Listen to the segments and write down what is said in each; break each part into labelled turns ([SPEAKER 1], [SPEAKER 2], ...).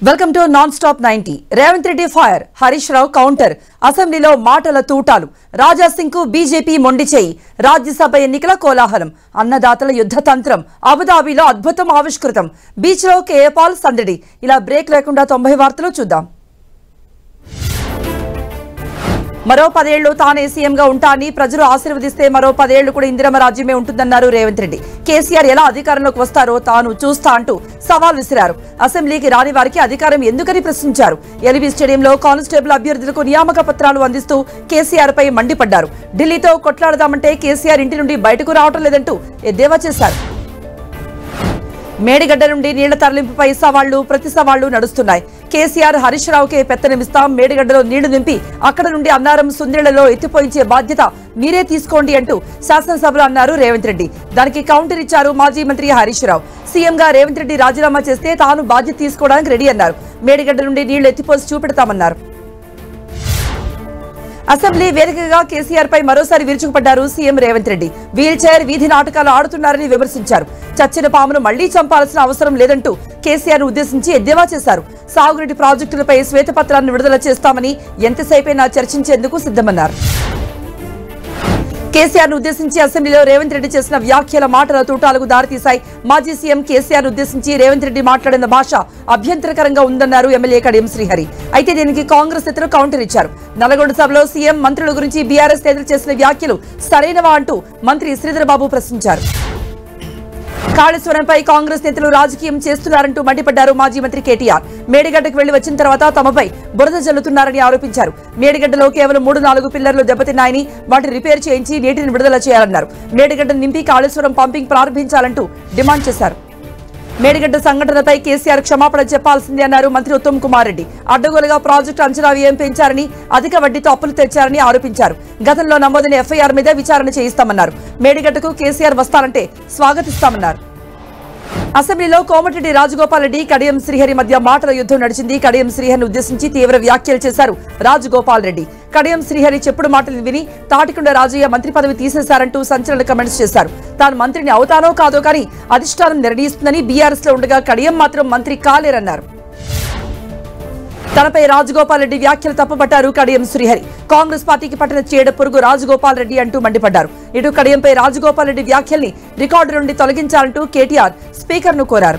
[SPEAKER 1] welcome to non stop ninety Revanth Reddy fire Harish Rao counter అసెంబ్లీలో మాటల తూటాలు రాజా సింగ్ కు బీజేపీ మొండి చేయి రాజ్యసభ ఎన్నికల కోలాహలం అన్నదాతల యుద్ధ తంత్రం అబుదాబిలో అద్భుతం ఆవిష్కృతం బీచ్ లో కేఏపాల్ సందడి ఇలా బ్రేక్ లేకుండా తొంభై వార్తలు చూద్దాం మరో పదేళ్లు తానే సీఎంగా ఉంటా అని ప్రజలు ఆశీర్వదిస్తే మరో పదేళ్లు కూడా ఇందిరమ రాజ్యమే ఉంటుందన్నారు రేవంత్ రెడ్డి కేసీఆర్ ఎలా అధికారంలోకి వస్తారో తాను చూస్తా అంటూ సవాల్ విసిరారు అసెంబ్లీకి రాని వారికి అధికారం ఎందుకని ప్రశ్నించారు ఎల్బీ స్టేడియంలో కానిస్టేబుల్ అభ్యర్థులకు నియామక పత్రాలు అందిస్తూ కేసీఆర్ పై మండిపడ్డారు ఢిల్లీతో కొట్లాడదామంటే కేసీఆర్ ఇంటి నుండి బయటకు రావటం లేదంటూ ఎద్దేవా చేశారు మేడిగడ్డ నుండి నీళ్ల తరలింపుపై సవాళ్లు ప్రతి సవాళ్లు నడుస్తున్నాయి కేసీఆర్ హరీష్ రావుకే పెత్తనమిస్తాం మేడిగడ్డలో నీళ్లు నింపి అక్కడ నుండి అన్నారం సుందిళ్లలో ఎత్తిపోయించే బాధ్యత మీరే తీసుకోండి అంటూ శాసనసభలో అన్నారు రేవంత్ రెడ్డి దానికి కౌంటర్ ఇచ్చారు మాజీ మంత్రి హరీష్ రావు సీఎంగా రేవంత్ రెడ్డి రాజీనామా చేస్తే తాను బాధ్యత తీసుకోవడానికి రెడీ అన్నారు మేడిగడ్డ నుండి నీళ్లు ఎత్తిపోసి చూపెడతామన్నారు అసెంబ్లీ వేదికగా కేసీఆర్ పై మరోసారి విరుచుకుపడ్డారు CM Revanth Reddy wheel chair వీధి నాటకాలు ఆడుతున్నారని విమర్శించారు చచ్చిన పామును మళ్లీ చంపాల్సిన అవసరం లేదంటూ కేసీఆర్ ఉద్దేశించి ఎద్దేవా చేశారు సాగునీటి ప్రాజెక్టులపై శ్వేతపత్రాన్ని విడుదల చేస్తామని ఎంతసేపైనా చర్చించేందుకు సిద్ధమన్నారు కేసీఆర్ ను ఉద్దేశించి అసెంబ్లీలో రేవంత్ రెడ్డి చేసిన వ్యాఖ్యల మాటల తూటాలకు దారితీశాయి మాజీ సీఎం కేసీఆర్ ఉద్దేశించి రేవంత్ రెడ్డి మాట్లాడిన భాష అభ్యంతరకరంగా ఉందన్నారు ఎమ్మెల్యే కడియం శ్రీహరి అయితే దీనికి కాంగ్రెస్ నేతలు కౌంటర్ ఇచ్చారు నల్గొండ సభలో సీఎం మంత్రుల గురించి బీఆర్ఎస్ నేతలు చేసిన వ్యాఖ్యలు సరైనవా అంటూ మంత్రి శ్రీధర్ బాబు ప్రశ్నించారు కాళేశ్వరంపై కాంగ్రెస్ నేతలు రాజకీయం చేస్తున్నారంటూ మండిపడ్డారు మాజీ మంత్రి కేటీఆర్ మేడిగడ్డకు వెళ్లి వచ్చిన తర్వాత తమపై బురద జల్లుతున్నారని ఆరోపించారు మేడిగడ్డలో కేవలం మూడు నాలుగు పిల్లర్లు దెబ్బతిన్నాయని వాటిని రిపేర్ చేయించి నీటిని విడుదల చేయాలన్నారు మేడిగడ్డను నింపి కాళేశ్వరం పంపింగ్ ప్రారంభించాలంటూ డిమాండ్ చేశారు మేడిగడ్డ సంఘటనపై కేసీఆర్ క్షమాపణ చెప్పాల్సిందే అన్నారు మంత్రి ఉత్తమ్ కుమార్ రెడ్డి అడ్డగోలుగా ప్రాజెక్టు అంచనా వ్యయం పెంచారని అధిక వడ్డీతో అప్పులు తెచ్చారని ఆరోపించారు గతంలో నమోదైన ఎఫ్ఐఆర్ మీద విచారణ చేయిస్తామన్నారు మేడిగడ్డకు కేసీఆర్ వస్తారంటే స్వాగతిస్తామన్నారు అసెంబ్లీలో కోమటిరెడ్డి రాజగోపాల్ రెడ్డి కడియం శ్రీహరి మధ్య మాటల యుద్ధం నడిచింది కడియం శ్రీహరిని ఉద్దేశించి తీవ్ర వ్యాఖ్యలు చేశారు రాజగోపాల్ రెడ్డి కడియం శ్రీహరి చెప్పుడు మాటలు విని తాటికొండ రాజయ్య మంత్రి పదవి తీసేశారంటూ సంచలన కమెంట్స్ చేశారు తాను మంత్రిని అవుతానో కాదో కానీ అధిష్టానం నిర్ణయిస్తుందని బీఆర్ఎస్ లో ఉండగా కడియం మాత్రం మంత్రి కాలేరన్నారు తనపై రాజగోపాల్ రెడ్డి వ్యాఖ్యలు తప్పుపట్టారు కడియం శ్రీహరి కాంగ్రెస్ పార్టీకి పట్టిన చీడ పురుగు రాజగోపాల్ రెడ్డి అంటూ మండిపడ్డారు ఇటు కడియంపై రాజగోపాల్ రెడ్డి వ్యాఖ్యల్ని రికార్డు నుండి తొలగించాలంటూ కేటీఆర్ స్పీకర్ ను కోరారు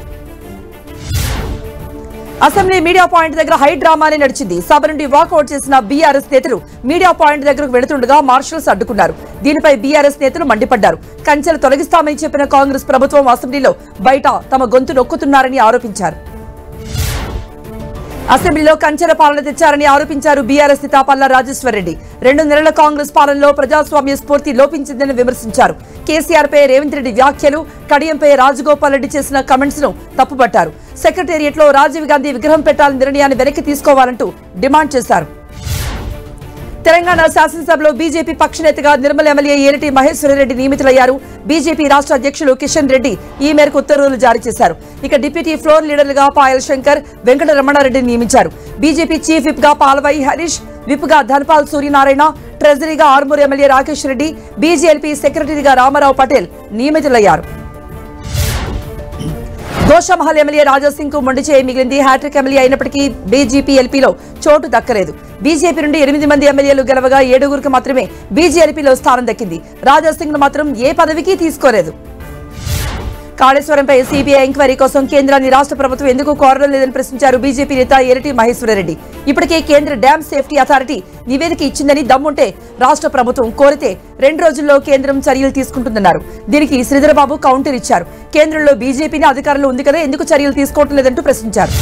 [SPEAKER 1] అసెంబ్లీ మీడియా పాయింట్ దగ్గర హై డ్రామానే నడిచింది సభ నుండి వాకౌట్ చేసిన బీఆర్ఎస్ నేతలు మీడియా పాయింట్ దగ్గరకు వెళుతుండగా మార్షల్స్ అడ్డుకున్నారు దీనిపై బీఆర్ఎస్ నేతలు మండిపడ్డారు కంచెలు తొలగిస్తామని చెప్పిన కాంగ్రెస్ ప్రభుత్వం అసెంబ్లీలో బయట తమ గొంతు నొక్కుతున్నారని ఆరోపించారు అసెంబ్లీలో కంచెల పాలన తెచ్చారని ఆరోపించారు బీఆర్ఎస్ నేత పల్లా రాజేశ్వర్ రెడ్డి రెండు నెలల కాంగ్రెస్ పాలనలో ప్రజాస్వామ్య స్ఫూర్తి లోపించిందని విమర్శించారు కేసీఆర్ పై రేవంత్ రెడ్డి వ్యాఖ్యలు కడియంపై రాజగోపాల్ రెడ్డి చేసిన కమెంట్స్ ను తప్పుపట్టారు సెక్రటేరియట్ లో రాజీవ్ గాంధీ విగ్రహం పెట్టాలని నిర్ణయాన్ని వెనక్కి తీసుకోవాలంటూ డిమాండ్ చేశారు తెలంగాణ శాసనసభలో బీజేపీ పక్షనేతగా నిర్మల్ ఎమ్మెల్యే ఏలిటి మహేశ్వరరెడ్డి నియమితులయ్యారు బీజేపీ రాష్ట్ర అధ్యక్షులు కిషన్ రెడ్డి ఈ మేరకు ఉత్తర్వులు జారీ చేశారు ఇక డిప్యూటీ ఫ్లోర్ లీడర్లుగా పాయల్ శంకర్ వెంకట రమణారెడ్డిని నియమించారు బీజేపీ చీఫ్ విప్ గా పాల్వై హరీష్ విప్ గా ధన్పాల్ సూర్యనారాయణ ట్రెజరీగా ఆర్మూర్ ఎమ్మెల్యే రాకేష్ రెడ్డి బీజేఎల్పీ సెక్రటరీగా రామారావు పటేల్ నియమితులయ్యారు గోషమహల్ ఎమ్మెల్యే రాజాసింగ్ కు మొండి చేయి మిగిలింది హ్యాట్రిక్ ఎమ్మెల్యే అయినప్పటికీ బీజేపీ ఎల్పీలో చోటు దక్కలేదు బీజేపీ నుండి ఎనిమిది మంది ఎమ్మెల్యేలు గెలవగా ఏడుగురికి మాత్రమే బీజేపీలో స్థానం దక్కింది రాజాసింగ్ ను మాత్రం ఏ పదవికి తీసుకోలేదు కాళేశ్వరంపై సిబిఐ ఎంక్వైరీ కోసం కేంద్రాన్ని రాష్ట్ర ప్రభుత్వం ఎందుకు కోరడం లేదని ప్రశ్నించారు బీజేపీ నేత ఎరటి మహేశ్వరరెడ్డి ఇప్పటికే కేంద్ర డ్యామ్ సేఫ్టీ అథారిటీ నివేదిక ఇచ్చిందని దమ్ముంటే రాష్ట్ర ప్రభుత్వం కోరితే రెండు రోజుల్లో కేంద్రం చర్యలు తీసుకుంటుందన్నారు దీనికి శ్రీధరబాబు కౌంటర్ ఇచ్చారు కేంద్రంలో బీజేపీని అధికారంలో ఉంది కదా ఎందుకు చర్యలు తీసుకోవటం లేదంటూ ప్రశ్నించారు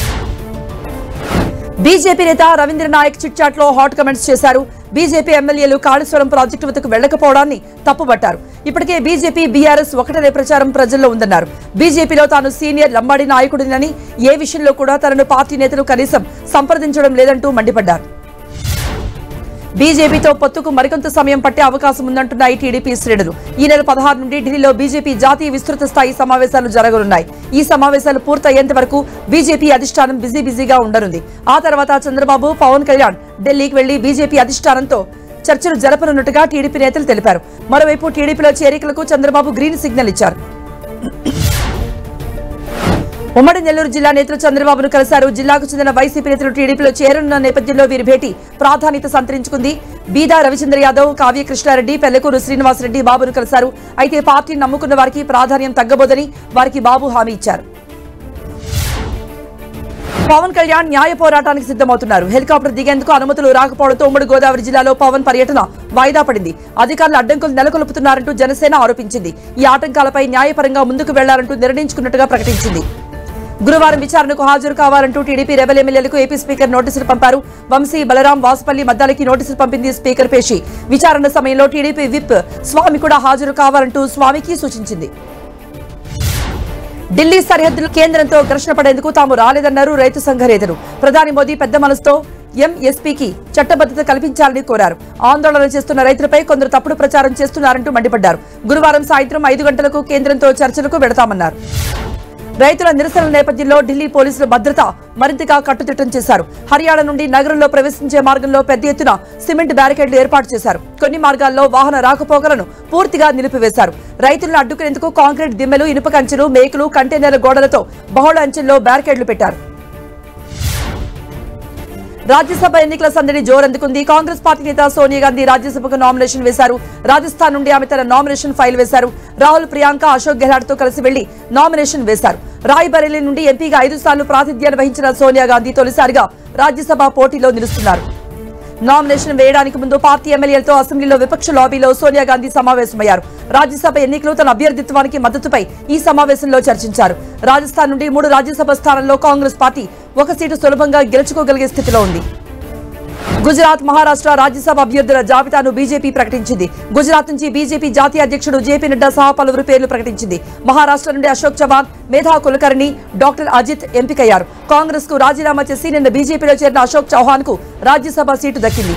[SPEAKER 1] బీజేపీ నేత రవీంద్ర నాయక్ చిట్చాట్ లో హాట్ కమెంట్స్ చేశారు బీజేపీ ఎమ్మెల్యేలు కాళేశ్వరం ప్రాజెక్టు వద్దకు వెళ్లకపోవడాన్ని తప్పుపట్టారు ఇప్పటికే బీజేపీ బీఆర్ఎస్ ఒకటనే ప్రచారం ప్రజల్లో ఉందన్నారు బీజేపీలో తాను సీనియర్ లంబాడి నాయకుడినని ఏ విషయంలో కూడా తనను పార్టీ నేతలు కనీసం సంప్రదించడం లేదంటూ మండిపడ్డారు బీజేపీతో పొత్తుకు మరికొంత సమయం పట్టే అవకాశం ఉందంటున్నాయి టీడీపీ శ్రేణులు ఈ నెల పదహారు నుండి ఢిల్లీలో బీజేపీ జాతీయ విస్తృత స్థాయి సమావేశాలు జరగనున్నాయి ఈ సమావేశాలు పూర్తయ్యేంత వరకు బీజేపీ అధిష్టానం బిజీ బిజీగా ఉండనుంది ఆ తర్వాత చంద్రబాబు పవన్ కళ్యాణ్ ఢిల్లీకి వెళ్లి బీజేపీ అధిష్టానంతో చర్చలు జరపనున్నట్టుగా టీడీపీ నేతలు తెలిపారు మరోవైపు టీడీపీలో చేరికలకు చంద్రబాబు గ్రీన్ సిగ్నల్ ఇచ్చారు ఉమ్మడి నెల్లూరు జిల్లా నేతలు చంద్రబాబును కలిశారు జిల్లాకు చెందిన వైసీపీ నేతలు టీడీపీలో చేరనున్న నేపథ్యంలో వీరి భేటీ ప్రాధాన్యత సంతరించుకుంది బీదా రవిచంద్ర యాదవ్ కావ్య కృష్ణారెడ్డి పెళ్లకూరు శ్రీనివాసరెడ్డి బాబును కలిశారు అయితే పార్టీని నమ్ముకున్న వారికి ప్రాధాన్యం తగ్గబోదని వారికి బాబు హామీ ఇచ్చారు పవన్ కళ్యాణ్ న్యాయ పోరాటానికి సిద్ధమవుతున్నారు హెలికాప్టర్ దిగేందుకు అనుమతులు రాకపోవడంతో ఉమ్మడి గోదావరి జిల్లాలో పవన్ పర్యటన వాయిదా పడింది అధికారులు అడ్డంకులు నెలకొల్పుతున్నారంటూ జనసేన ఆరోపించింది ఈ ఆటంకాలపై న్యాయపరంగా ముందుకు వెళ్లాలంటూ నిర్ణయించుకున్నట్టుగా ప్రకటించింది గురువారం విచారణకు హాజరు కావాలంటూ టీడీపీ రెబల్ ఎమ్మెల్యేలకు ఏపీ స్పీకర్ నోటీసులు పంపారు వంశీ బలరాం వాసుపల్లి మద్దాలకి నోటీసులు పంపింది స్పీకర్ పేషి విచారణ సమయంలో టీడీపీ విప్ స్వామి కూడా హాజరు కావాలంటూ స్వామికి సూచించింది ఢిల్లీ సరిహద్దులు కేంద్రంతో ఘర్షణ పడేందుకు తాము రాలేదన్నారు రైతు సంఘ నేతలు ప్రధాని మోదీ పెద్ద మనసుతో ఎంఎస్పీకి చట్టబద్దత కల్పించాలని కోరారు ఆందోళన చేస్తున్న రైతులపై కొందరు తప్పుడు ప్రచారం చేస్తున్నారంటూ మండిపడ్డారు గురువారం సాయంత్రం ఐదు గంటలకు కేంద్రంతో చర్చలకు వెడతామన్నారు రైతుల నిరసనల నేపథ్యంలో ఢిల్లీ పోలీసులు భద్రత మరింతగా కట్టుదిట్టం చేశారు హర్యానా నుండి నగరంలో ప్రవేశించే మార్గంలో పెద్ద ఎత్తున సిమెంట్ బ్యారికేడ్లు ఏర్పాటు చేశారు కొన్ని మార్గాల్లో వాహన రాకపోకలను పూర్తిగా నిలిపివేశారు రైతులను అడ్డుకునేందుకు కాంక్రీట్ దిమ్మెలు ఇనుప కంచెలు మేకులు కంటైనర్ల గోడలతో బహుళ అంచెల్లో బ్యారికేడ్లు పెట్టారు రాజ్యసభ ఎన్నికల సందడి జోరందుకుంది కాంగ్రెస్ పార్టీ నేత సోనియా గాంధీ రాజ్యసభకు నామినేషన్ వేశారు రాజస్థాన్ నుండి ఆమె తన నామినేషన్ ఫైల్ వేశారు రాహుల్ ప్రియాంక అశోక్ గెహ్లాట్ తో కలిసి వెళ్లి నామినేషన్ వేశారు రాయ్బరేలీ నుండి ఎంపీగా ఐదు సార్లు ప్రాతినిధ్యాన్ని వహించిన సోనియా గాంధీ తొలిసారిగా రాజ్యసభ పోటీలో నిలుస్తున్నారు నామినేషన్ వేయడానికి ముందు పార్టీ ఎమ్మెల్యేలతో అసెంబ్లీలో విపక్ష లాబీలో సోనియా గాంధీ సమావేశమయ్యారు రాజ్యసభ ఎన్నికలు తన అభ్యర్థిత్వానికి మద్దతుపై ఈ సమావేశంలో చర్చించారు రాజస్థాన్ నుండి మూడు రాజ్యసభ స్థానాల్లో కాంగ్రెస్ పార్టీ ఒక సీటు సులభంగా గెలుచుకోగలిగే స్థితిలో ఉంది గుజరాత్ మహారాష్ట్ర రాజ్యసభ అభ్యర్థుల జాబితాను బీజేపీ ప్రకటించింది గుజరాత్ నుంచి బీజేపీ జాతీయ అధ్యక్షుడు జేపీ నడ్డా సహా పలువురు పేర్లు ప్రకటించింది మహారాష్ట్ర నుండి అశోక్ చవాన్ మేధా కులకర్ణి డాక్టర్ అజిత్ ఎంపికయ్యారు కాంగ్రెస్ కు రాజీనామా చేసి నిన్న బీజేపీలో చేరిన అశోక్ చౌహాన్ కు రాజ్యసభ సీటు దక్కింది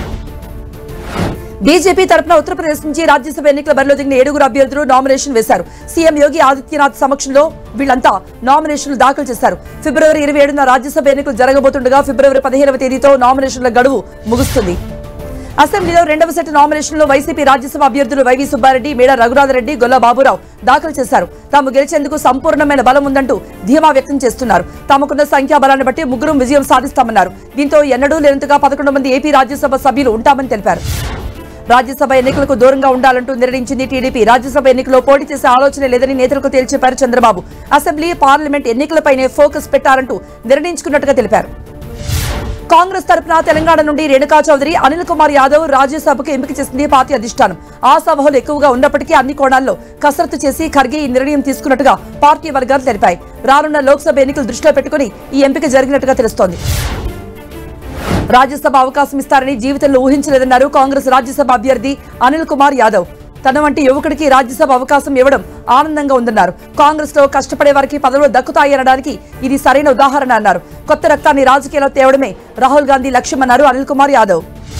[SPEAKER 1] బీజేపీ తరపున ఉత్తరప్రదేశ్ నుంచి రాజ్యసభ ఎన్నికల బరిలో దిగిన ఏడుగురు అభ్యర్థులు నామినేషన్ వేశారు సీఎం యోగి ఆదిత్యనాథ్ సమక్షంలో వీళ్లంతా నామినేషన్లు దాఖలు చేశారు ఫిబ్రవరి ఇరవై ఏడున రాజ్యసభ ఎన్నికలు జరగబోతుండగా ఫిబ్రవరి పదిహేనవ తేదీతో నామినేషన్ల గడువు ముగుస్తుంది అసెంబ్లీలో రెండవ సెట్ నామినేషన్లో వైసీపీ రాజ్యసభ అభ్యర్థులు వైవి సుబ్బారెడ్డి మేడ రఘునాథరెడ్డి గొల్ల బాబురావు దాఖలు చేశారు తాము గెలిచేందుకు సంపూర్ణమైన బలం ఉందంటూ ధీమా వ్యక్తం చేస్తున్నారు తమకున్న సంఖ్యాబలాన్ని బట్టి ముగ్గురు విజయం సాధిస్తామన్నారు దీంతో ఎన్నడూ లేనంతగా పదకొండు మంది ఏపీ రాజ్యసభ సభ్యులు ఉంటామని తెలిపారు రాజ్యసభ ఎన్నికలకు దూరంగా ఉండాలంటూ నిర్ణయించింది టీడీపీ రాజ్యసభ ఎన్నికలో పోటీ చేసే ఆలోచన లేదని నేతలకు తేల్చెప్పారు చంద్రబాబు అసెంబ్లీ పార్లమెంట్ ఎన్నికలపైనే ఫోకస్ పెట్టారంటూ నిర్ణయించుకున్నట్టుగా తెలిపారు కాంగ్రెస్ తరపున తెలంగాణ నుండి రేణుకా చౌదరి అనిల్ కుమార్ యాదవ్ రాజ్యసభకు ఎంపిక చేసింది పార్టీ అధిష్టానం ఆశావహులు ఎక్కువగా ఉన్నప్పటికీ అన్ని కోణాల్లో కసరత్తు చేసి ఖర్గే ఈ నిర్ణయం తీసుకున్నట్టుగా పార్టీ వర్గాలు తెలిపాయి రానున్న లోక్సభ ఎన్నికలు దృష్టిలో పెట్టుకుని ఈ ఎంపిక జరిగినట్టుగా తెలుస్తోంది రాజ్యసభ అవకాశం ఇస్తారని జీవితంలో ఊహించలేదన్నారు కాంగ్రెస్ రాజ్యసభ అభ్యర్థి అనిల్ కుమార్ యాదవ్ తన వంటి యువకుడికి రాజ్యసభ అవకాశం ఇవ్వడం ఆనందంగా ఉందన్నారు కాంగ్రెస్ లో కష్టపడే వారికి పదవులు దక్కుతాయి అనడానికి ఇది సరైన ఉదాహరణ అన్నారు కొత్త రక్తాన్ని రాజకీయాల్లో తేవడమే రాహుల్ గాంధీ లక్ష్యమన్నారు అనిల్ కుమార్ యాదవ్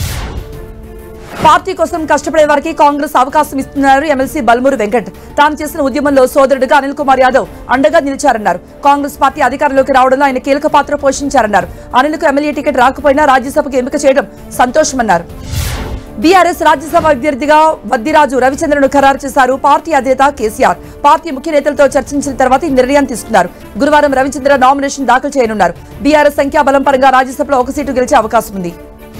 [SPEAKER 1] పార్టీ కోసం కష్టపడే వారికి కాంగ్రెస్ అవకాశం ఇస్తున్నారు ఎమ్మెల్సీ బల్మూరు వెంకట్ తాను చేసిన ఉద్యమంలో సోదరుడిగా అనిల్ కుమార్ యాదవ్ అండగా నిలిచారన్నారు కాంగ్రెస్ పార్టీ అధికారంలోకి రావడంలో ఆయన కీలక పాత్ర పోషించారన్నారు అనిల్కు ఎమ్మెల్యే టికెట్ రాకపోయినా రాజ్యసభకు ఎంపిక చేయడం సంతోషమన్నారు బీఆర్ఎస్ రాజ్యసభ అభ్యర్థిగా వద్దిరాజు రవిచంద్రను ఖరారు చేశారు పార్టీ అధినేత కేసీఆర్ పార్టీ ముఖ్య నేతలతో చర్చించిన తర్వాత ఈ నిర్ణయం తీసుకున్నారు గురువారం రవిచంద్ర నామినేషన్ దాఖలు చేయనున్నారు బీఆర్ఎస్ సంఖ్యాబలం పరంగా రాజ్యసభలో ఒక సీటు గెలిచే అవకాశం ఉంది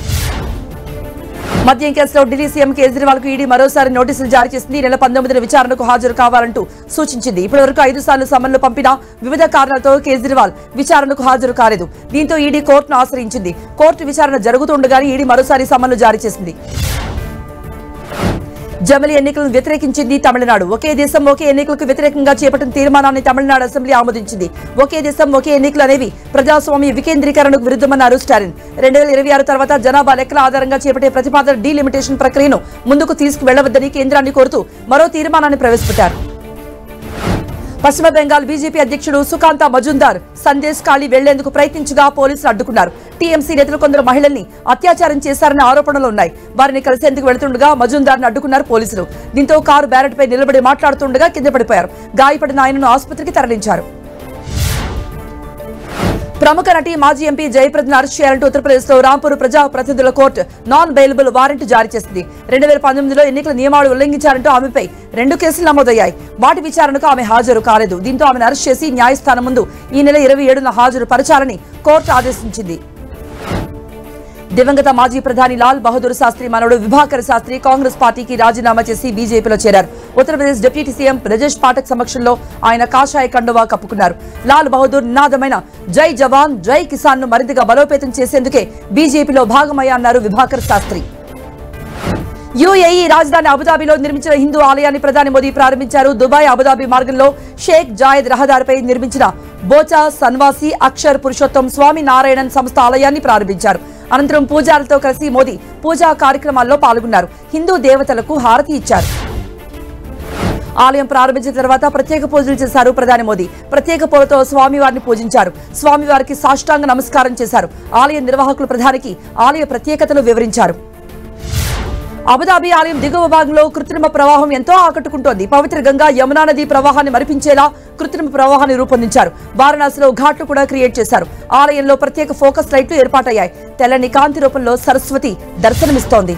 [SPEAKER 1] మద్యం కేసులో ఢిల్లీ సీఎం కేజ్రీవాల్ కు ఈడీ మరోసారి నోటీసులు జారీ చేసింది ఈ నెల పంతొమ్మిదిన విచారణకు హాజరు కావాలంటూ సూచించింది ఇప్పటివరకు ఐదు సార్లు సమన్లు పంపినా వివిధ కారణాలతో కేజ్రీవాల్ విచారణకు హాజరు కాలేదు దీంతో ఈడీ కోర్టును ఆశ్రయించింది కోర్టు విచారణ జరుగుతుండగానే ఈడీ మరోసారి సమన్లు జారీ చేసింది జమిలి ఎన్నికలను వ్యతిరేకించింది తమిళనాడు ఒకే దేశం ఒకే ఎన్నికలకు వ్యతిరేకంగా చేపట్టిన తీర్మానాన్ని తమిళనాడు అసెంబ్లీ ఆమోదించింది ఒకే దేశం ఒకే ఎన్నికలు అనేవి ప్రజాస్వామ్య వికేంద్రీకరణకు విరుద్ధమన్నారు స్టాలిన్ రెండు వేల ఇరవై ఆరు తర్వాత జనాభా లెక్కల ఆధారంగా చేపట్టే ప్రతిపాదన డీలిమిటేషన్ ప్రక్రియను ముందుకు తీసుకువెళ్లవద్దని కేంద్రాన్ని కోరుతూ మరో తీర్మానాన్ని ప్రవేశపెట్టారు పశ్చిమ బెంగాల్ బీజేపీ అధ్యక్షుడు సుకాంత మజుందార్ సందేశ్ ఖాళీ వెళ్లేందుకు ప్రయత్నించగా పోలీసులు అడ్డుకున్నారు టీఎంసీ నేతలు కొందరు మహిళల్ని అత్యాచారం చేశారనే ఆరోపణలు ఉన్నాయి వారిని కలిసేందుకు వెళుతుండగా మజుందార్ను అడ్డుకున్నారు పోలీసులు దీంతో కారు బ్యారెట్ పై నిలబడి మాట్లాడుతుండగా కింద పడిపోయారు గాయపడిన ఆయనను ఆసుపత్రికి తరలించారు ప్రముఖ నటి మాజీ ఎంపీ జయప్రదను అరెస్ట్ చేయాలంటూ ఉత్తరప్రదేశ్ లో రాంపూర్ ప్రజా ప్రతినిధుల కోర్టు నాన్ బెయిలబుల్ వారెంట్ జారీ చేసింది రెండు వేల పంతొమ్మిదిలో ఎన్నికల నియమాలు ఉల్లంఘించారంటూ ఆమెపై రెండు కేసులు నమోదయ్యాయి వాటి విచారణకు ఆమె హాజరు కాలేదు దీంతో ఆమెను అరెస్ట్ చేసి న్యాయస్థానం ముందు ఈ నెల ఇరవై ఏడున హాజరు పరచాలని కోర్టు ఆదేశించింది దివంగత మాజీ ప్రధాని లాల్ బహదూర్ శాస్త్రి మనవడు విభాకర్ శాస్త్రి కాంగ్రెస్ పార్టీకి రాజీనామా చేసి బీజేపీలో చేరారు ఉత్తరప్రదేశ్ డిప్యూటీ సీఎం బ్రజేష్ పాఠక్ సమక్షంలో ఆయన కాషాయ కండువా కప్పుకున్నారు లాల్ బహదూర్ నినాదమైన జై జవాన్ జై కిసాన్ ను మరింతగా బలోపేతం చేసేందుకే బీజేపీలో భాగమయ్యన్నారు విభాకర్ శాస్త్రి యుఏఈ రాజధాని అబుదాబిలో నిర్మించిన హిందూ ఆలయాన్ని ప్రధాని మోదీ ప్రారంభించారు దుబాయ్ అబుదాబి మార్గంలో షేక్ జాయద్ రహదారిపై నిర్మించిన బోచా సన్వాసి అక్షర్ పురుషోత్తం స్వామి నారాయణన్ సంస్థ ఆలయాన్ని ప్రారంభించారు అనంతరం పూజారులతో కలిసి మోదీ పూజా కార్యక్రమాల్లో పాల్గొన్నారు హిందూ దేవతలకు హారతి ఇచ్చారు ఆలయం ప్రారంభించిన తర్వాత ప్రత్యేక పూజలు చేశారు ప్రధాని మోదీ ప్రత్యేక పూలతో స్వామివారిని పూజించారు స్వామివారికి సాష్టాంగ నమస్కారం చేశారు ఆలయ నిర్వాహకులు ప్రధానికి ఆలయ ప్రత్యేకతలు వివరించారు అబుదాబి ఆలయం దిగువ భాగంలో కృత్రిమ ప్రవాహం ఎంతో ఆకట్టుకుంటోంది పవిత్ర గంగా యమునా నది ప్రవాహాన్ని మరిపించేలా కృత్రిమ ప్రవాహాన్ని రూపొందించారు వారణాసిలో ఘాట్లు కూడా క్రియేట్ చేశారు ఆలయంలో ప్రత్యేక ఫోకస్ లైట్లు ఏర్పాటయ్యాయి తెల్లని కాంతి రూపంలో సరస్వతి దర్శనమిస్తోంది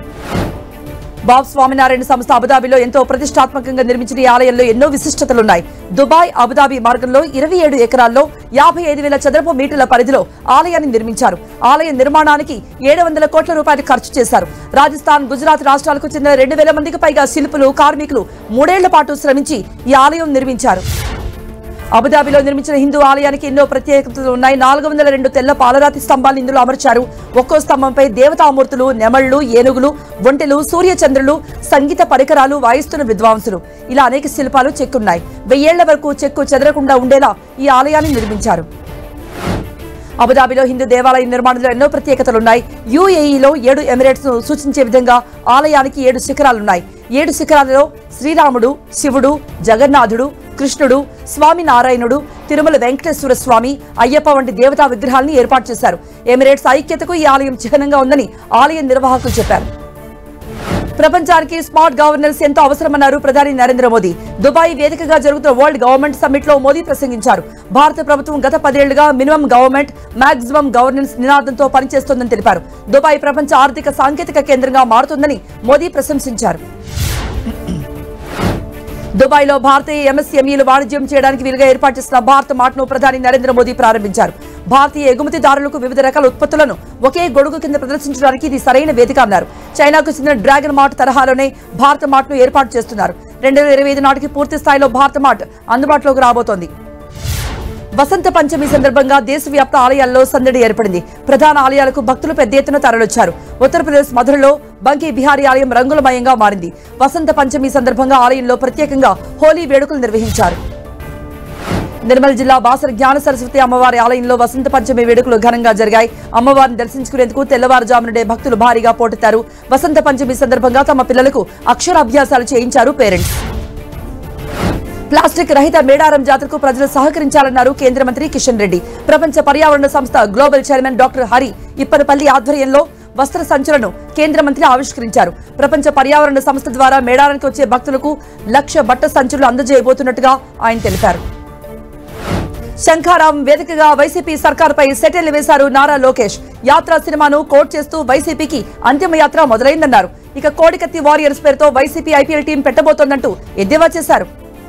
[SPEAKER 1] బాబ్ స్వామినారాయణ సంస్థ అబుదాబిలో ఎంతో ప్రతిష్టాత్మకంగా నిర్మించిన ఈ ఆలయంలో ఎన్నో విశిష్టతలున్నాయి దుబాయ్ అబుదాబి మార్గంలో ఇరవై ఏడు ఎకరాల్లో యాభై ఐదు వేల చదరపు మీటర్ల పరిధిలో ఆలయాన్ని నిర్మించారు ఆలయ నిర్మాణానికి ఏడు వందల కోట్ల రూపాయలు ఖర్చు చేశారు రాజస్థాన్ గుజరాత్ రాష్ట్రాలకు చెందిన రెండు వేల మందికి పైగా శిల్పులు కార్మికులు మూడేళ్ల పాటు శ్రమించి ఈ ఆలయం నిర్మించారు అబుదాబిలో నిర్మించిన హిందూ ఆలయానికి ఎన్నో ప్రత్యేకతలు ఉన్నాయి నాలుగు వందల రెండు తెల్ల పాలరాతి స్తంభాలు ఇందులో అమర్చారు ఒక్కో స్తంభంపై దేవతామూర్తులు నెమళ్లు ఏనుగులు ఒంటెలు సూర్యచంద్రులు సంగీత పరికరాలు వాయిస్తున్న విద్వాంసులు ఇలా అనేక శిల్పాలు చెక్కున్నాయి వెయ్యేళ్ల వరకు చెక్కు చెదరకుండా ఉండేలా ఈ ఆలయాన్ని నిర్మించారు అబుదాబిలో హిందూ దేవాలయ నిర్మాణంలో ఎన్నో ప్రత్యేకతలున్నాయి యుఏఈలో ఏడు ఎమిరేట్స్ ను సూచించే విధంగా ఆలయానికి ఏడు శిఖరాలున్నాయి ఏడు శిఖరాలలో శ్రీరాముడు శివుడు జగన్నాథుడు కృష్ణుడు స్వామి నారాయణుడు తిరుమల వెంకటేశ్వర స్వామి అయ్యప్ప వంటి దేవతా విగ్రహాలను ఏర్పాటు చేశారు ఎమిరేట్స్ ఐక్యతకు ఈ ఆలయం చిహ్నంగా ఉందని ఆలయ నిర్వాహకులు చెప్పారు ప్రపంచానికి స్మార్ట్ గవర్నెన్స్ ఎంతో అవసరమన్నారు ప్రధాని నరేంద్ర మోదీ దుబాయ్ వేదికగా జరుగుతున్న వరల్డ్ గవర్నమెంట్ సమ్మిట్ లో మోదీ ప్రసంగించారు భారత ప్రభుత్వం గత పదేళ్లుగా మినిమం గవర్నమెంట్ మాక్సిమం గవర్నెన్స్ నినాదంతో పనిచేస్తోందని తెలిపారు దుబాయ్ ప్రపంచ ఆర్థిక సాంకేతిక కేంద్రంగా మారుతుందని మోదీ ప్రశంసించారు దుబాయ్లో భారతీయ ఎంఎస్ఎంఈలు వాణిజ్యం చేయడానికి వీలుగా ఏర్పాటు చేసిన భారత్ మార్ట్ను ప్రధాని నరేంద్ర మోదీ ప్రారంభించారు భారతీయ ఎగుమతిదారులకు వివిధ రకాల ఉత్పత్తులను ఒకే గొడుగు కింద ప్రదర్శించడానికి ఇది సరైన వేదిక అన్నారు చైనాకు చెందిన డ్రాగన్ మార్ట్ తరహాలోనే భారత మార్ట్ను ఏర్పాటు చేస్తున్నారు రెండు వేల ఇరవై ఐదు నాటికి పూర్తి స్థాయిలో భారత మార్ట్ అందుబాటులోకి రాబోతోంది వసంత పంచమి సందర్భంగా దేశవ్యాప్త ఆలయాల్లో సందడి ఏర్పడింది ప్రధాన ఆలయాలకు భక్తులు పెద్ద ఎత్తున తరలొచ్చారు ఉత్తరప్రదేశ్ మధురలో బంకీ బిహారీ ఆలయం రంగులమయంగా మారింది వసంత పంచమి సందర్భంగా ఆలయంలో ప్రత్యేకంగా హోలీ వేడుకలు నిర్వహించారు నిర్మల్ జిల్లా బాసర జ్ఞాన సరస్వతి అమ్మవారి ఆలయంలో వసంత పంచమి వేడుకలు ఘనంగా జరిగాయి అమ్మవారిని దర్శించుకునేందుకు తెల్లవారుజామునుడే భక్తులు భారీగా పోటెత్తారు వసంత పంచమి సందర్భంగా తమ పిల్లలకు అక్షరాభ్యాసాలు చేయించారు పేరెంట్స్ ప్లాస్టిక్ రహిత మేడారం జాతరకు ప్రజలు సహకరించాలన్నారు కేంద్ర మంత్రి కిషన్ రెడ్డి ప్రపంచ పర్యావరణ సంస్థ global chairman doctor Hari Ippanapalli ఆధ్వర్యంలో వస్త్ర సంచులను కేంద్ర మంత్రి ఆవిష్కరించారు ప్రపంచ పర్యావరణ సంస్థ ద్వారా మేడారానికి వచ్చే భక్తులకు లక్ష బట్ట సంచులు అందజేయబోతున్నట్టుగా ఆయన తెలిపారు శంఖారాం వేదికగా వైసీపీ సర్కార్పై సెటిల్ వేశారు నారా లోకేష్ యాత్ర సినిమాను కోట్ చేస్తూ వైసీపీకి అంతిమ యాత్ర మొదలైందన్నారు ఇక కోడికత్తి వారియర్స్ పేరుతో వైసీపీ ఐపీఎల్ టీం పెట్టబోతోందంటూ ఎద్దేవా చేశారు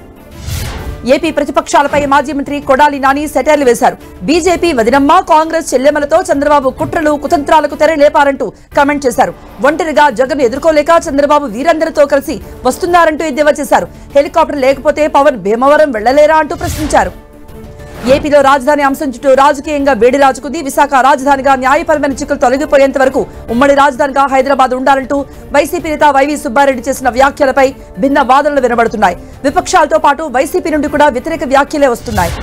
[SPEAKER 1] ఏపీ ప్రతిపక్షాలపై మాజీ మంత్రి కొడాలి నాని సెటైర్లు వేశారు బీజేపీ వదినమ్మ కాంగ్రెస్ చెల్లెమ్మలతో చంద్రబాబు కుట్రలు కుతంత్రాలకు తెర లేపారంటూ కామెంట్ చేశారు ఒంటరిగా జగన్ ఎదుర్కోలేక చంద్రబాబు వీరందరితో కలిసి వస్తున్నారంటూ ఎద్దేవా చేశారు హెలికాప్టర్ లేకపోతే పవన్ భీమవరం వెళ్లలేరా అంటూ ప్రశ్నించారు ఏపీలో రాజధాని అంశం చుట్టూ రాజకీయంగా వేడి రాజుకుంది విశాఖ రాజధానిగా న్యాయపరమైన చిక్కులు తొలగిపోయేంత వరకు ఉమ్మడి రాజధానిగా హైదరాబాద్ ఉండాలంటూ వైసీపీ నేత వైవి సుబ్బారెడ్డి చేసిన వ్యాఖ్యలపై భిన్న వాదనలు వినబడుతున్నాయి విపక్షాలతో పాటు వైసీపీ నుండి కూడా వ్యతిరేక వ్యాఖ్యలే వస్తున్నాయి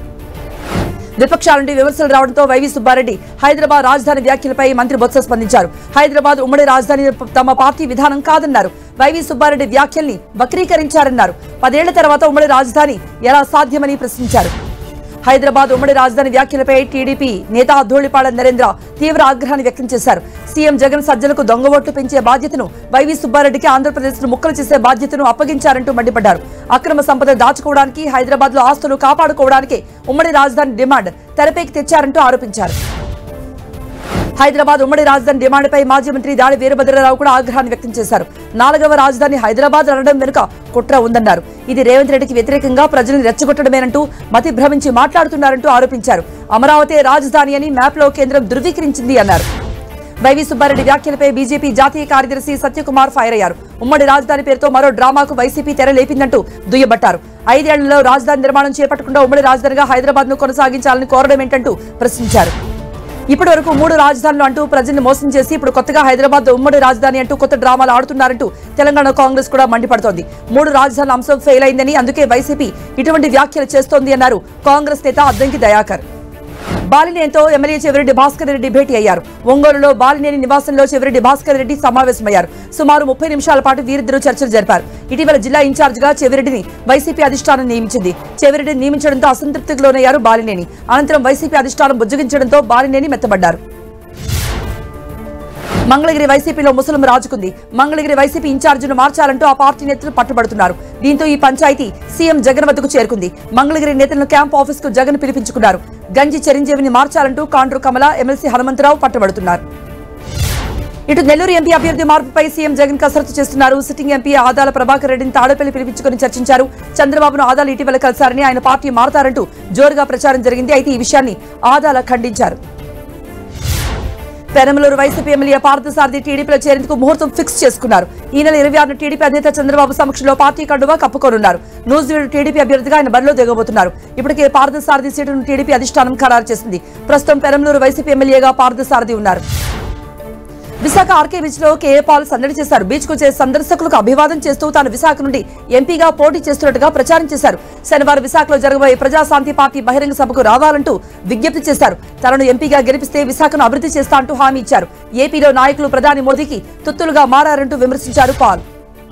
[SPEAKER 1] విపక్షాల నుండి విమర్శలు రావడంతో వైవి సుబ్బారెడ్డి హైదరాబాద్ రాజధాని వ్యాఖ్యలపై మంత్రి బొత్స స్పందించారు హైదరాబాద్ ఉమ్మడి రాజధాని తమ పార్టీ విధానం కాదన్నారు వైవి సుబ్బారెడ్డి వ్యాఖ్యల్ని వక్రీకరించారన్నారు పదేళ్ల తర్వాత ఉమ్మడి రాజధాని ఎలా సాధ్యమని ప్రశ్నించారు హైదరాబాద్ ఉమ్మడి రాజధాని వ్యాఖ్యలపై టీడీపీ నేత ధూళిపాడ నరేంద్ర తీవ్ర ఆగ్రహాన్ని వ్యక్తం చేశారు సీఎం జగన్ సజ్జలకు దొంగ ఓట్లు పెంచే బాధ్యతను వైవి సుబ్బారెడ్డికి ఆంధ్రప్రదేశ్ ను ముక్కలు చేసే బాధ్యతను అప్పగించారంటూ మండిపడ్డారు అక్రమ సంపద దాచుకోవడానికి హైదరాబాద్ లో ఆస్తులు కాపాడుకోవడానికి ఉమ్మడి రాజధాని డిమాండ్ తెరపైకి తెచ్చారంటూ ఆరోపించారు హైదరాబాద్ ఉమ్మడి రాజధాని డిమాండ్పై మాజీ మంత్రి దాడి వీరభద్రరావు కూడా ఆగ్రహాన్ని వ్యక్తం చేశారు నాలుగవ రాజధాని హైదరాబాద్ అనడం వెనుక కుట్ర ఉందన్నారు ఇది రేవంత్ రెడ్డికి వ్యతిరేకంగా ప్రజలను రెచ్చగొట్టడమేనంటూ మతి భ్రమించి మాట్లాడుతున్నారంటూ ఆరోపించారు అమరావతి రాజధాని అని మ్యాప్లో కేంద్రం ధృవీకరించింది అన్నారు వైవి సుబ్బారెడ్డి వ్యాఖ్యలపై బీజేపీ జాతీయ కార్యదర్శి సత్యకుమార్ ఫైర్ అయ్యారు ఉమ్మడి రాజధాని పేరుతో మరో డ్రామాకు వైసీపీ తెర లేపిందంటూ దుయ్యబట్టారు ఐదేళ్లలో రాజధాని నిర్మాణం చేపట్టకుండా ఉమ్మడి రాజధానిగా హైదరాబాద్ ను కొనసాగించాలని కోరడం ఏంటంటూ ప్రశ్నించారు ఇప్పటి వరకు మూడు రాజధానులు అంటూ ప్రజల్ని మోసం చేసి ఇప్పుడు కొత్తగా హైదరాబాద్ ఉమ్మడి రాజధాని అంటూ కొత్త డ్రామాలు ఆడుతున్నారంటూ తెలంగాణ కాంగ్రెస్ కూడా మండిపడుతోంది మూడు రాజధానుల అంశం ఫెయిల్ అయిందని అందుకే వైసీపీ ఇటువంటి వ్యాఖ్యలు చేస్తోంది అన్నారు కాంగ్రెస్ నేత అద్దంకి దయాకర్ బాలినేనితో ఎమ్మెల్యే చెవిరెడ్డి భాస్కర్ రెడ్డి భేటీ అయ్యారు ఒంగోలులో బాలినేని నివాసంలో చెవిరెడ్డి భాస్కర్ రెడ్డి సమావేశమయ్యారు సుమారు ముప్పై నిమిషాల పాటు వీరిద్దరూ చర్చలు జరిపారు ఇటీవల జిల్లా ఇన్ఛార్జిగా చెవిరెడ్డిని వైసీపీ అధిష్టానం నియమించింది చెవిరెడ్డిని నియమించడంతో అసంతృప్తికి లోనయ్యారు బాలినేని అనంతరం వైసీపీ అధిష్టానం బుజ్జగించడంతో బాలినేని మెత్తబడ్డారు మంగళగిరి వైసీపీలో ముసలం రాజుకుంది మంగళగిరి వైసీపీ ఇన్ఛార్జిను మార్చాలంటూ ఆ పార్టీ నేతలు పట్టుబడుతున్నారు దీంతో ఈ పంచాయతీ సీఎం జగన్ వద్దకు చేరుకుంది మంగళగిరి నేతలను క్యాంప్ ఆఫీస్ కు జగన్ పిలిపించుకున్నారు గంజి చిరంజీవిని మార్చాలంటూ కాండ్రు కమల ఎమ్మెల్సీ హనుమంతరావు పట్టుబడుతున్నారు ఇటు నెల్లూరు ఎంపీ అభ్యర్థి మార్పుపై సీఎం జగన్ కసరత్తు చేస్తున్నారు సిట్టింగ్ ఎంపీ ఆదాల ప్రభాకర్ రెడ్డిని తాడపల్లి పిలిపించుకుని చర్చించారు చంద్రబాబును ఆదాలు ఇటీవల కలిశారని ఆయన పార్టీ మారతారంటూ జోరుగా ప్రచారం జరిగింది అయితే ఈ విషయాన్ని ఆదాల ఖండించారు పెనమలూరు వైసీపీ ఎమ్మెల్యే పార్థసారథి టీడీపీలో చేరేందుకు ముహూర్తం ఫిక్స్ చేసుకున్నారు ఈ నెల ఇరవై ఆరున టీడీపీ అధినేత చంద్రబాబు సమక్షంలో పార్టీ కండువా కప్పుకోనున్నారు నూజివీడు టీడీపీ అభ్యర్థిగా ఆయన బరిలో దిగబోతున్నారు ఇప్పటికే పార్థసారథి సీటును టీడీపీ అధిష్టానం ఖరారు చేసింది ప్రస్తుతం పెనమలూరు వైసీపీ ఎమ్మెల్యేగా పార్థసారథి ఉన్నారు విశాఖ ఆర్కే బీచ్ లో కేఏ పాల్ సందడి చేశారు బీచ్ కు వచ్చే సందర్శకులకు అభివాదం చేస్తూ తాను విశాఖ నుండి ఎంపీగా పోటీ చేస్తున్నట్టుగా ప్రచారం చేశారు శనివారం విశాఖలో జరగబోయే ప్రజాశాంతి పార్టీ బహిరంగ సభకు రావాలంటూ విజ్ఞప్తి చేశారు తనను ఎంపీగా గెలిపిస్తే విశాఖను అభివృద్ధి చేస్తా అంటూ హామీ ఇచ్చారు ఏపీలో నాయకులు ప్రధాని మోదీకి తుత్తులుగా మారారంటూ విమర్శించారు పాల్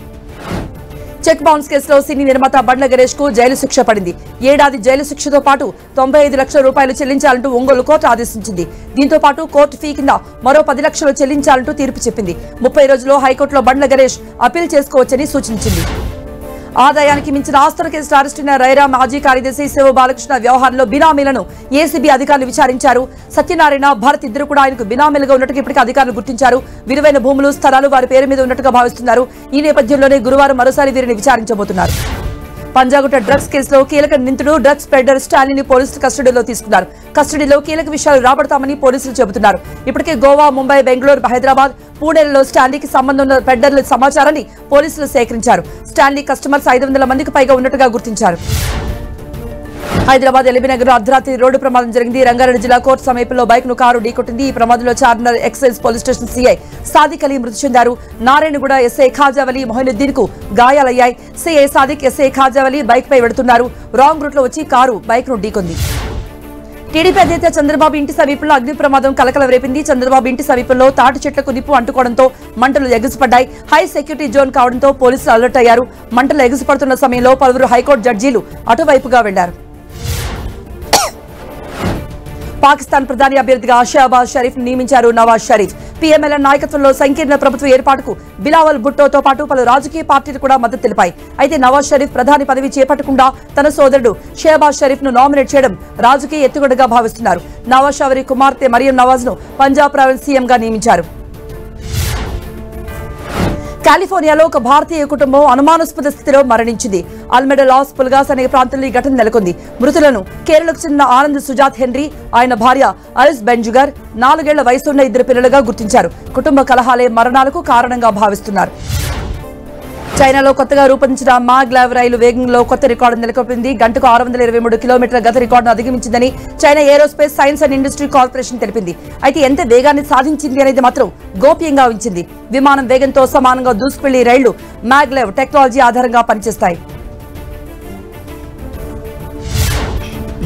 [SPEAKER 1] చెక్ బౌన్స్ కేసులో సినీ నిర్మాత బండ్ల గణేష్ కు జైలు శిక్ష పడింది ఏడాది జైలు శిక్షతో పాటు తొంభై ఐదు లక్షల రూపాయలు చెల్లించాలంటూ ఒంగోలు కోర్టు ఆదేశించింది దీంతో పాటు కోర్టు ఫీ కింద మరో పది లక్షలు చెల్లించాలంటూ తీర్పు చెప్పింది ముప్పై రోజుల్లో హైకోర్టులో బండ్ల గణేష్ అప్పీల్ చేసుకోవచ్చని సూచించింది ఆదాయానికి మించిన ఆస్తుల కేసులో అరెస్టైన రైరా మాజీ కార్యదర్శి శివ బాలకృష్ణ వ్యవహారంలో బినామీలను ఏసీబీ అధికారులు విచారించారు సత్యనారాయణ భరత్ ఇద్దరు కూడా ఆయనకు బినామీలుగా ఉన్నట్టుగా ఇప్పటికే అధికారులు గుర్తించారు విలువైన భూములు స్థలాలు వారి పేరు మీద ఉన్నట్టుగా భావిస్తున్నారు ఈ నేపథ్యంలోనే గురువారం మరోసారి వీరిని విచారించబోతున్నారు పంజాగుట్ట డ్రగ్స్ కేసులో కీలక నిందితుడు డ్రగ్స్ స్ప్రెడర్ స్టాలిన్ పోలీసులు కస్టడీలో తీసుకున్నారు కస్టడీలో కీలక విషయాలు రాబడతామని పోలీసులు చెబుతున్నారు ఇప్పటికే గోవా ముంబై బెంగళూరు హైదరాబాద్ పూణేలలో స్టాన్లీకి సంబంధం ఉన్న పెడ్డర్ల సమాచారాన్ని పోలీసులు సేకరించారు స్టాన్లీ కస్టమర్స్ ఐదు వందల మందికి పైగా ఉన్నట్టుగా గుర్తించారు హైదరాబాద్ ఎల్బీనగర్ అర్ధరాత్రి రోడ్డు ప్రమాదం జరిగింది రంగారెడ్డి జిల్లా కోర్టు సమీపంలో బైక్ ను కారు ఢీకొట్టింది ఈ ప్రమాదంలో Charminar excise police station CI Sadiq Ali మృతి చెందారు నారాయణగూడ ఎస్ఐ ఖాజావలి మొహినుద్దీన్ కు గాయాలయ్యాయి CI Sadiq SI Khajavali bike పై వెడుతున్నారు రాంగ్ రూట్ లో వచ్చి కారు బైక్ ను ఢీకొంది టీడీపీ అధినేత చంద్రబాబు ఇంటి సమీపంలో అగ్ని ప్రమాదం కలకలం రేపింది చంద్రబాబు ఇంటి సమీపంలో తాటి చెట్లకు నిప్పు అంటుకోవడంతో మంటలు ఎగసిపడ్డాయి హై సెక్యూరిటీ జోన్ కావడంతో పోలీసులు అలర్ట్ అయ్యారు మంటలు ఎగసిపడుతున్న సమయంలో పలువురు హైకోర్టు జడ్జీలు అటువైపుగా వెళ్లారు పాకిస్తాన్ ప్రధాని అభ్యర్థిగా షహబాజ్ షరీఫ్ నియమించారు నవాజ్ షరీఫ్ పీఎంఎల్ఎన్ నాయకత్వంలో సంకీర్ణ ప్రభుత్వ ఏర్పాటుకు బిలావల్ భుట్టోతో పాటు పలు రాజకీయ పార్టీలు కూడా మద్దతు తెలిపాయి అయితే నవాజ్ షరీఫ్ ప్రధాని పదవి చేపట్టకుండా తన సోదరుడు షహబాజ్ షరీఫ్ ను నామినేట్ చేయడం రాజకీయ ఎత్తుగడగా భావిస్తున్నారు నవాజ్ షవరి కుమార్తె మరియం నవాజ్ ను పంజాబ్ ప్రావిన్స్ సీఎంగా నియమించారు కాలిఫోర్నియాలో ఒక భారతీయ కుటుంబం అనుమానాస్పద స్థితిలో మరణించింది అల్మెడ లాస్ పుల్గాస్ అనే ప్రాంతంలో ఈ ఘటన నెలకొంది మృతులను కేరళకు చెందిన ఆనంద్ సుజాత్ హెన్రీ ఆయన భార్య అలిస్ బెంజుగర్ నాలుగేళ్ల వయసున్న ఇద్దరు పిల్లలుగా గుర్తించారు కుటుంబ కలహాలే మరణాలకు కారణంగా భావిస్తున్నారు చైనాలో కొత్తగా రూపొందించిన మాగ్ లావ్ రైలు వేగంలో కొత్త రికార్డు నెలకొల్పింది గంటకు ఆరు వందల ఇరవై మూడు కిలోమీటర్ల గత రికార్డును అధిగమించిందని China aerospace science and industry corporation తెలిపింది అయితే ఎంత వేగాన్ని సాధించింది అనేది మాత్రం గోప్యంగా ఉంచింది విమానం వేగంతో సమానంగా దూసుకువెళ్లే రైళ్లు మ్యాగ్లెవ్ టెక్నాలజీ ఆధారంగా పనిచేస్తాయి